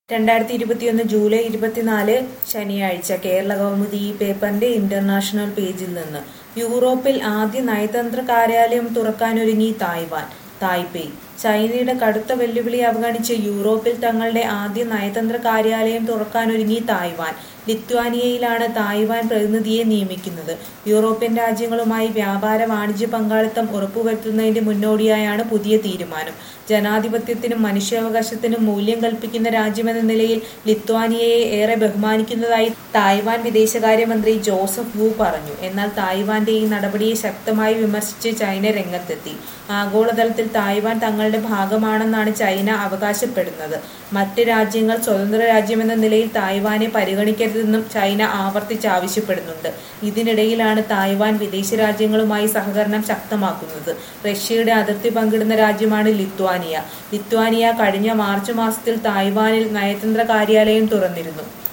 രണ്ടായിരത്തി ഇരുപത്തിയൊന്ന് ജൂലൈ ഇരുപത്തിനാല് ശനിയാഴ്ച കേരള കൗമുദി ഈ പേപ്പറിന്റെ ഇന്റർനാഷണൽ പേജിൽ നിന്ന് യൂറോപ്പിൽ ആദ്യ നയതന്ത്ര കാര്യാലയം തുറക്കാനൊരുങ്ങി തായ്വാൻ തായ്പേയ് ചൈനയുടെ കടുത്ത വെല്ലുവിളി അവഗണിച്ച് യൂറോപ്പിൽ തങ്ങളുടെ ആദ്യ നയതന്ത്ര കാര്യാലയം തുറക്കാനൊരുങ്ങി തായ്വാൻ ലിത്വാനിയയിലാണ് തായ്വാൻ പ്രതിനിധിയെ നിയമിക്കുന്നത് യൂറോപ്യൻ രാജ്യങ്ങളുമായി വ്യാപാര വാണിജ്യ പങ്കാളിത്തം ഉറപ്പുവരുത്തുന്നതിന്റെ മുന്നോടിയായാണ് പുതിയ തീരുമാനം ജനാധിപത്യത്തിനും മനുഷ്യാവകാശത്തിനും മൂല്യം കൽപ്പിക്കുന്ന രാജ്യമെന്ന നിലയിൽ ലിത്വാനിയയെ ഏറെ ബഹുമാനിക്കുന്നതായി തായ്വാൻ വിദേശകാര്യമന്ത്രി ജോസഫ് വു പറഞ്ഞു എന്നാൽ തായ്വാന്റെ ഈ നടപടിയെ ശക്തമായി വിമർശിച്ച് ചൈന രംഗത്തെത്തി ആഗോളതലത്തിൽ തായ്വാൻ തങ്ങളുടെ ഭാഗമാണെന്നാണ് ചൈന അവകാശപ്പെടുന്നത് മറ്റ് രാജ്യങ്ങൾ സ്വതന്ത്ര രാജ്യമെന്ന നിലയിൽ തായ്വാനെ പരിഗണിക്കരുതെന്നും ചൈന ആവർത്തിച്ച് ആവശ്യപ്പെടുന്നുണ്ട് ഇതിനിടയിലാണ് തായ്വാൻ വിദേശ രാജ്യങ്ങളുമായി സഹകരണം ശക്തമാക്കുന്നത് റഷ്യയുടെ അതിർത്തി പങ്കിടുന്ന രാജ്യമാണ് ലിത്വാനിയ ലിത്വാനിയ കഴിഞ്ഞ മാർച്ച് മാസത്തിൽ തായ്വാനിൽ നയതന്ത്ര കാര്യാലയം തുറന്നിരുന്നു